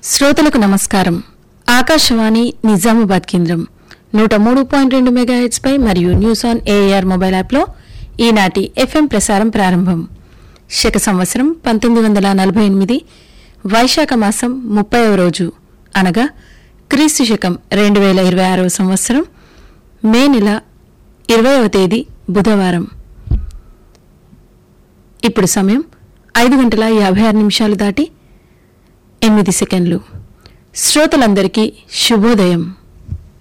శ్రోతలకు నమస్కారం ఆకాశవాణి నిజామాబాద్ కేంద్రం నూట మూడు పాయింట్ రెండు మెగాహెట్స్ పై మరియు న్యూస్ ఆన్ ఏఆర్ మొబైల్ యాప్లో ఈనాటి ఎఫ్ఎం ప్రసారం ప్రారంభం శక సంవత్సరం పంతొమ్మిది వందల నలభై ఎనిమిది వైశాఖ మాసం ముప్పైవ రోజు అనగా క్రీస్తు శకం రెండు వేల ఇరవై ఆరవ సంవత్సరం మే నెల ఇరవైవ తేదీ బుధవారం ఇప్పుడు సమయం ఐదు గంటల యాభై ఆరు నిమిషాలు దాటి ఎనిమిది సెకండ్లు శ్రోతలందరికీ శుభోదయం